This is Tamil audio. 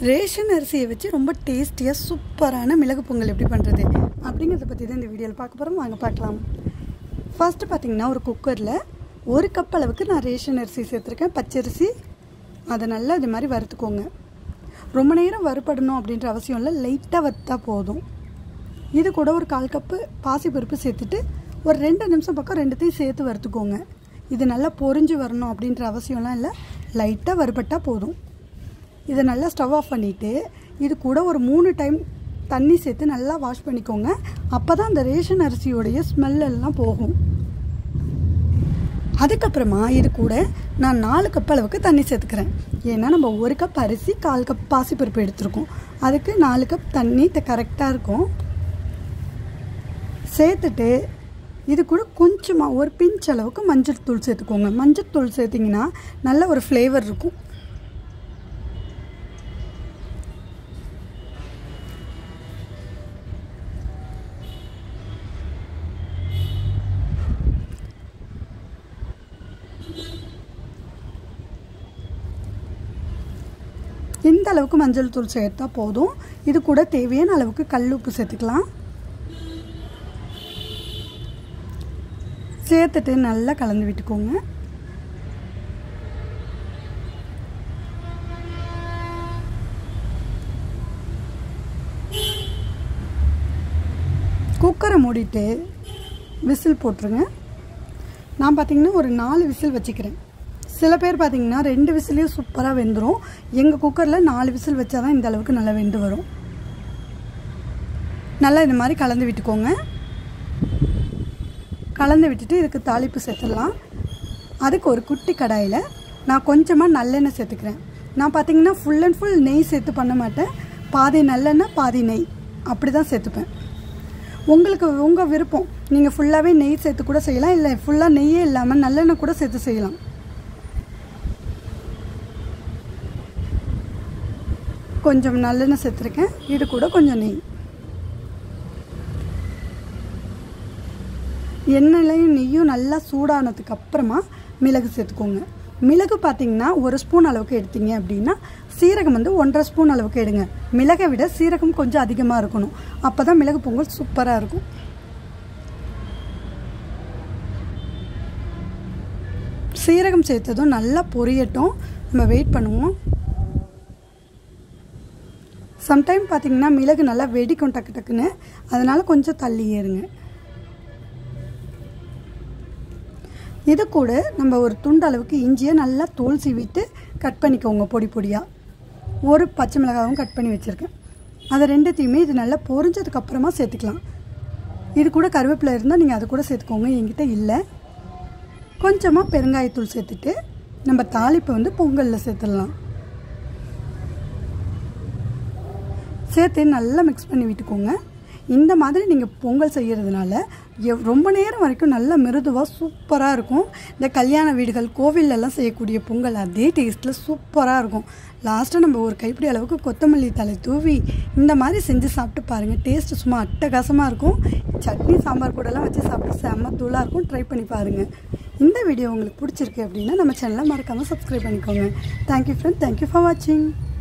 ரேஷன் அரிசியை வச்சு ரொம்ப டேஸ்டியாக சூப்பரான மிளகு பொங்கல் எப்படி பண்ணுறது அப்படிங்கிறத பற்றி தான் இந்த வீடியோவில் பார்க்க போகிறோம் வாங்க பார்க்கலாம் ஃபர்ஸ்ட்டு பார்த்தீங்கன்னா ஒரு குக்கரில் ஒரு கப் அளவுக்கு நான் ரேஷன் அரிசி சேர்த்துருக்கேன் பச்சரிசி அதை நல்லா இது மாதிரி வறுத்துக்கோங்க ரொம்ப நேரம் வறுபடணும் அப்படின்ற அவசியம் இல்லை லைட்டாக வறுத்தா போதும் இது கூட ஒரு கால் கப்பு பாசிப்பருப்பு சேர்த்துட்டு ஒரு ரெண்டு நிமிஷம் பக்கம் ரெண்டுத்தையும் சேர்த்து வறுத்துக்கோங்க இது நல்லா பொரிஞ்சு வரணும் அப்படின்ற அவசியம்லாம் இல்லை லைட்டாக வறுபட்டால் போதும் இதை நல்லா ஸ்டவ் ஆஃப் பண்ணிவிட்டு இது கூட ஒரு மூணு டைம் தண்ணி சேர்த்து நல்லா வாஷ் பண்ணிக்கோங்க அப்போ தான் அந்த ரேஷன் அரிசியோடைய ஸ்மெல் எல்லாம் போகும் அதுக்கப்புறமா இது கூட நான் நாலு கப் அளவுக்கு தண்ணி சேர்த்துக்கிறேன் ஏன்னா நம்ம ஒரு கப் அரிசி கால் கப் பாசிப்பருப்பு எடுத்திருக்கோம் அதுக்கு நாலு கப் தண்ணி கரெக்டாக இருக்கும் சேர்த்துட்டு இது கூட கொஞ்சமாக ஒரு பிஞ்ச் அளவுக்கு மஞ்சள் தூள் சேர்த்துக்கோங்க மஞ்சள் தூள் சேர்த்திங்கன்னா நல்ல ஒரு ஃப்ளேவர் இருக்கும் இந்த அளவுக்கு மஞ்சள் தூள் சேர்த்தா போதும் இது கூட தேவையான அளவுக்கு கல் உப்பு சேர்த்துக்கலாம் சேர்த்துட்டு நல்லா கலந்து விட்டுக்கோங்க குக்கரை மூடிட்டு விசில் போட்டுருங்க நான் பார்த்தீங்கன்னா ஒரு நாலு விசில் வச்சுக்கிறேன் சில பேர் பார்த்தீங்கன்னா ரெண்டு விசிலையும் சூப்பராக வெந்துடும் எங்கள் குக்கரில் நாலு விசில் வச்சா தான் இந்த அளவுக்கு நல்லா வெந்து வரும் நல்லா இந்த மாதிரி கலந்து விட்டுக்கோங்க கலந்து விட்டுட்டு இதுக்கு தாளிப்பு சேர்த்துடலாம் அதுக்கு ஒரு குட்டி கடாயில் நான் கொஞ்சமாக நல்லெண்ணெய் சேர்த்துக்கிறேன் நான் பார்த்தீங்கன்னா ஃபுல் அண்ட் ஃபுல் நெய் சேர்த்து பண்ண மாட்டேன் பாதி நல்லெண்ணெய் பாதி நெய் அப்படி தான் சேர்த்துப்பேன் உங்களுக்கு உங்கள் விருப்பம் நீங்கள் ஃபுல்லாகவே நெய் சேர்த்து கூட செய்யலாம் இல்லை ஃபுல்லாக நெய்யே இல்லாமல் நல்லெண்ணெய் கூட சேர்த்து செய்யலாம் கொஞ்சம் நல்லெண்ணெய் சேர்த்துருக்கேன் இது கூட கொஞ்சம் நெய் எண்ணெயிலையும் நெய்யும் நல்லா சூடானதுக்கு அப்புறமா மிளகு சேர்த்துக்கோங்க மிளகு பார்த்தீங்கன்னா ஒரு ஸ்பூன் அளவுக்கு எடுத்தீங்க அப்படின்னா சீரகம் வந்து ஒன்றரை ஸ்பூன் அளவுக்கு எடுங்க மிளகை விட சீரகம் கொஞ்சம் அதிகமாக இருக்கணும் அப்போ தான் மிளகு பொங்கல் சூப்பராக இருக்கும் சீரகம் சேர்த்ததும் நல்லா பொரியட்டும் நம்ம வெயிட் பண்ணுவோம் சம்டைம் பார்த்தீங்கன்னா மிளகு நல்லா வெடிக்கும் டக்கு டக்குன்னு அதனால் கொஞ்சம் தள்ளி ஏறுங்க இது கூட நம்ம ஒரு துண்டு அளவுக்கு இஞ்சியை நல்லா தோல் சீவிட்டு கட் பண்ணிக்கோங்க பொடி பொடியாக ஒரு பச்சை மிளகாவும் கட் பண்ணி வச்சுருக்கேன் அதை ரெண்டுத்தையுமே இது நல்லா பொரிஞ்சதுக்கப்புறமா சேர்த்துக்கலாம் இது கூட கருவேப்பிலை இருந்தால் நீங்கள் அதை கூட சேர்த்துக்கோங்க என்கிட்ட இல்லை கொஞ்சமாக பெருங்காயத்தூள் சேர்த்துட்டு நம்ம தாளிப்பை வந்து பொங்கலில் சேர்த்துடலாம் சேர்த்து நல்லா மிக்ஸ் பண்ணி விட்டுக்கோங்க இந்த மாதிரி நீங்கள் பொங்கல் செய்கிறதுனால எவ் ரொம்ப நேரம் வரைக்கும் நல்ல மிருதுவாக சூப்பராக இருக்கும் இந்த கல்யாண வீடுகள் கோவிலெல்லாம் செய்யக்கூடிய பொங்கல் அதே டேஸ்ட்டில் சூப்பராக இருக்கும் லாஸ்ட்டாக நம்ம ஒரு கைப்பிடி அளவுக்கு கொத்தமல்லி தலை தூவி இந்த மாதிரி செஞ்சு சாப்பிட்டு பாருங்கள் டேஸ்ட்டு சும்மா அட்டகாசமாக இருக்கும் சட்னி சாம்பார் கூடலாம் வச்சு சாப்பிட்டு செம்ம தூளாக இருக்கும் ட்ரை பண்ணி பாருங்கள் இந்த வீடியோ உங்களுக்கு பிடிச்சிருக்கு அப்படின்னா நம்ம சேனலை மறக்காமல் சப்ஸ்கிரைப் பண்ணிக்கோங்க தேங்க்யூ ஃப்ரெண்ட் தேங்க்யூ ஃபார் வாட்சிங்